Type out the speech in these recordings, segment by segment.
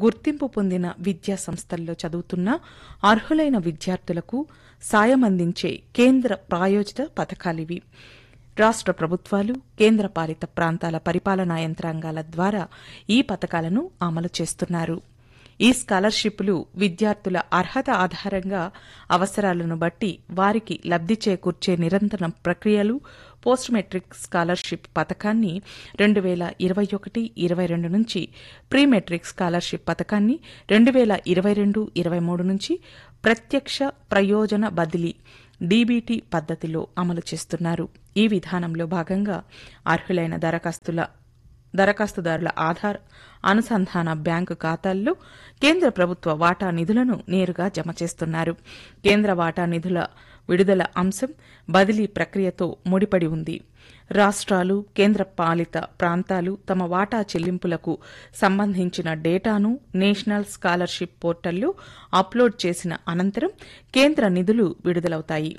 గుర్తింపు పొందిన విద్యా సంస్థల్లో చదువుతున్న అర్హులైన విద్యార్థులకు సాయం అందించే కేంద్ర ప్రాయోజిత పథకాలివి రాష్ట్ర ప్రభుత్వాలు కేంద్ర పాలిత ప్రాంతాల పరిపాలనా యంత్రాంగాల ద్వారా ఈ పథకాలను అమలు చేస్తున్నారు ఈ స్కాలర్షిప్లు విద్యార్థుల అర్హత ఆధారంగా అవసరాలను బట్టి వారికి లబ్ది చేకూర్చే నిరంతర ప్రక్రియలు పోస్ట్ మెట్రిక్ స్కాలర్షిప్ పథకాన్ని రెండు వేల ఇరవై ఒకటి ఇరవై రెండు నుంచి ప్రీ మెట్రిక్ స్కాలర్షిప్ పథకాన్ని రెండు వేల ఇరవై రెండు ఇరవై మూడు నుంచి ప్రత్యక్ష ప్రయోజన బదిలీ డీబీటీ పద్ధతిలో అమలు చేస్తున్నారు ఈ విధానంలో భాగంగా అర్హులైన దరఖాస్తుల దరఖాస్తుదారుల ఆధార్ అనుసంధాన బ్యాంకు ఖాతాల్లో కేంద్ర ప్రభుత్వ వాటా నిధులను నేరుగా జమ చేస్తున్నారు కేంద్ర వాటా నిధుల విడుదల అంశం బదిలీ ప్రక్రియతో ముడిపడి ఉంది రాష్ట్రాలు కేంద్ర పాలిత ప్రాంతాలు తమ వాటా చెల్లింపులకు సంబంధించిన డేటాను నేషనల్ స్కాలర్షిప్ పోర్టల్లో అప్లోడ్ చేసిన అనంతరం కేంద్ర నిధులు విడుదలవుతాయి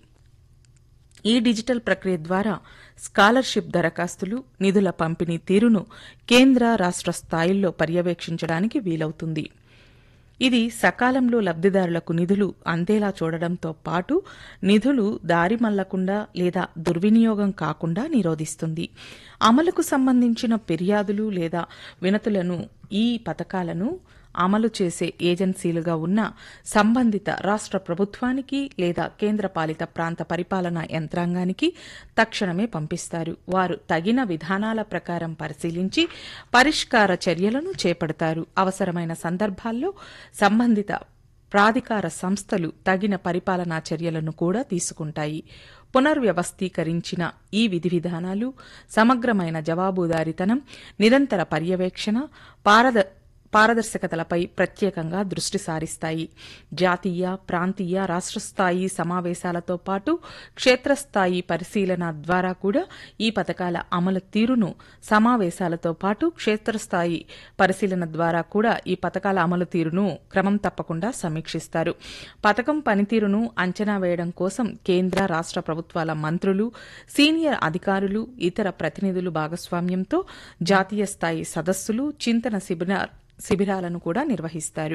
ఈ డిజిటల్ ప్రక్రియ ద్వారా స్కాలర్షిప్ దరఖాస్తులు నిధుల పంపిణీ తీరును కేంద్ర రాష్ట్ర స్థాయిల్లో పర్యవేక్షించడానికి వీలవుతుంది ఇది సకాలంలో లబ్దిదారులకు నిధులు అందేలా చూడడంతో పాటు నిధులు దారి మళ్లకుండా లేదా దుర్వినియోగం కాకుండా నిరోధిస్తుంది అమలుకు సంబంధించిన ఫిర్యాదులు లేదా వినతులను ఈ పథకాలను అమలు చేసే ఏజెన్సీలుగా ఉన్న సంబంధిత రాష్ట్ర ప్రభుత్వానికి లేదా కేంద్ర పాలిత ప్రాంత పరిపాలనా యంత్రాంగానికి తక్షణమే పంపిస్తారు వారు తగిన విధానాల ప్రకారం పరిశీలించి పరిష్కార చర్యలను చేపడతారు అవసరమైన సందర్భాల్లో సంబంధిత ప్రాధికార సంస్థలు తగిన పరిపాలనా చర్యలను కూడా తీసుకుంటాయి పునర్వ్యవస్థీకరించిన ఈ విధి విధానాలు సమగ్రమైన జవాబుదారీతనం నిరంతర పర్యవేక్షణ పారద పారదర్శకతలపై ప్రత్యేకంగా దృష్టి సారిస్తాయి జాతీయ ప్రాంతీయ రాష్ట్ర స్థాయి సమావేశాలతో పాటు క్షేత్రస్థాయి పరిశీలన ద్వారా కూడా ఈ పథకాల అమలు తీరును సమావేశాలతో పాటు క్షేత్రస్థాయి పరిశీలన ద్వారా కూడా ఈ పథకాల అమలు తీరును క్రమం తప్పకుండా సమీక్షిస్తారు పథకం పనితీరును అంచనా వేయడం కోసం కేంద్ర రాష్ట్ర ప్రభుత్వాల మంత్రులు సీనియర్ అధికారులు ఇతర ప్రతినిధులు భాగస్వామ్యంతో జాతీయ స్థాయి సదస్సులు చింతన శిబిరార్ శిబిరాలను కూడా నిర్వహిస్తారు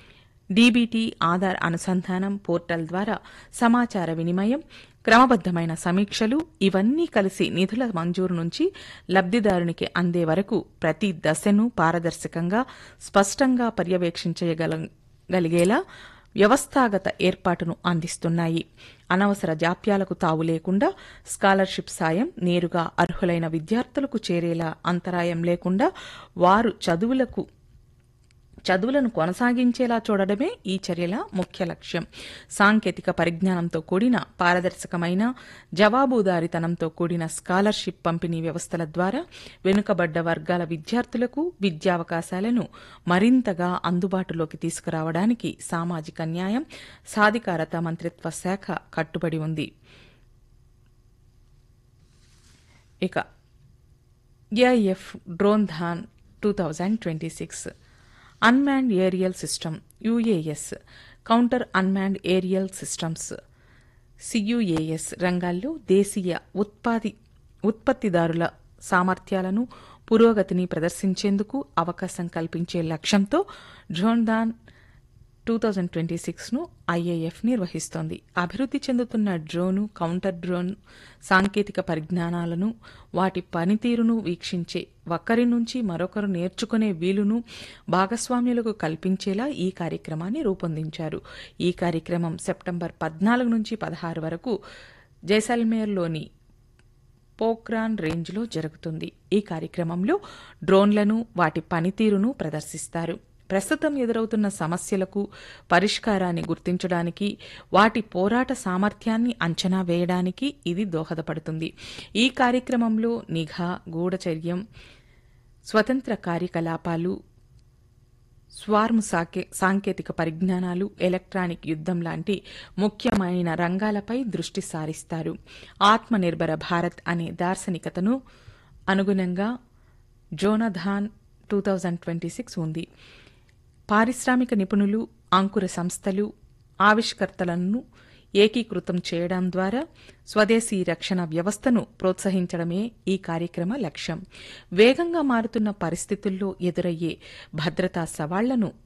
డీబీటీ ఆధార్ అనుసంధానం పోర్టల్ ద్వారా సమాచార వినిమయం క్రమబద్దమైన సమీక్షలు ఇవన్నీ కలిసి నిధుల మంజూరు నుంచి లబ్దిదారునికి అందే వరకు ప్రతి దశను పారదర్శకంగా స్పష్టంగా పర్యవేక్షించగలిగేలా వ్యవస్థాగత ఏర్పాటును అందిస్తున్నాయి అనవసర జాప్యాలకు తావు లేకుండా స్కాలర్షిప్ సాయం నేరుగా అర్హులైన విద్యార్థులకు చేరేలా అంతరాయం లేకుండా వారు చదువులకు చదువులను కొనసాగించేలా చూడడమే ఈ చర్యల ముఖ్య లక్ష్యం సాంకేతిక పరిజ్ఞానంతో కూడిన పారదర్శకమైన జవాబుదారీతనంతో కూడిన స్కాలర్షిప్ పంపిణీ వ్యవస్థల ద్వారా వెనుకబడ్డ వర్గాల విద్యార్థులకు విద్యావకాశాలను మరింతగా అందుబాటులోకి తీసుకురావడానికి సామాజిక న్యాయం సాధికారత మంత్రిత్వ శాఖ కట్టుబడి ఉంది ఇక ఏఐఎఫ్ డ్రోన్ ధాన్ two thousand twenty six unmanned aerial system UAS counter unmanned aerial systems CUAS రంగాల్లో దేశీయ ఉత్పాది ఉత్పత్తిదారుల సామర్థ్యాలను పురోగతిని ప్రదర్శించేందుకు అవకాశం కల్పించే లక్ష్యంతో డ్రోన్దాన్ టూ థౌజండ్ ట్వంటీ సిక్స్ను ఐఏఎఫ్ నిర్వహిస్తోంది అభివృద్ధి చెందుతున్న డ్రోను కౌంటర్ డ్రోన్ సాంకేతిక పరిజ్ఞానాలను వాటి పనితీరును వీక్షించే ఒకరి నుంచి మరొకరు నేర్చుకునే వీలును భాగస్వామ్యులకు కల్పించేలా ఈ కార్యక్రమాన్ని రూపొందించారు ఈ కార్యక్రమం సెప్టెంబర్ పద్నాలుగు నుంచి పదహారు వరకు జైసల్మేర్లోని పోక్రాన్ రేంజ్లో జరుగుతుంది ఈ కార్యక్రమంలో డ్రోన్లను వాటి పనితీరును ప్రదర్శిస్తారు ప్రస్తుతం ఎదురవుతున్న సమస్యలకు పరిష్కారాన్ని గుర్తించడానికి వాటి పోరాట సామర్థ్యాన్ని అంచనా వేయడానికి ఇది దోహదపడుతుంది ఈ కార్యక్రమంలో నిఘా గూఢచర్యం స్వతంత్ర కార్యకలాపాలు స్వార్మ్ సాకే సాంకేతిక పరిజ్ఞానాలు ఎలక్ట్రానిక్ యుద్ధం లాంటి ముఖ్యమైన రంగాలపై దృష్టి సారిస్తారు ఆత్మనిర్భర భారత్ అనే దార్శనికతను అనుగుణంగా జోనధాన్ టూ థౌజండ్ ట్వంటీ సిక్స్ ఉంది పారిశ్రామిక నిపుణులు అంకుర సంస్థలు ఆవిష్కర్తలను ఏకీకృతం చేయడం ద్వారా స్వదేశీ రక్షణ వ్యవస్థను ప్రోత్సహించడమే ఈ కార్యక్రమ లక్ష్యం వేగంగా మారుతున్న పరిస్థితుల్లో ఎదురయ్యే భద్రతా సవాళ్లను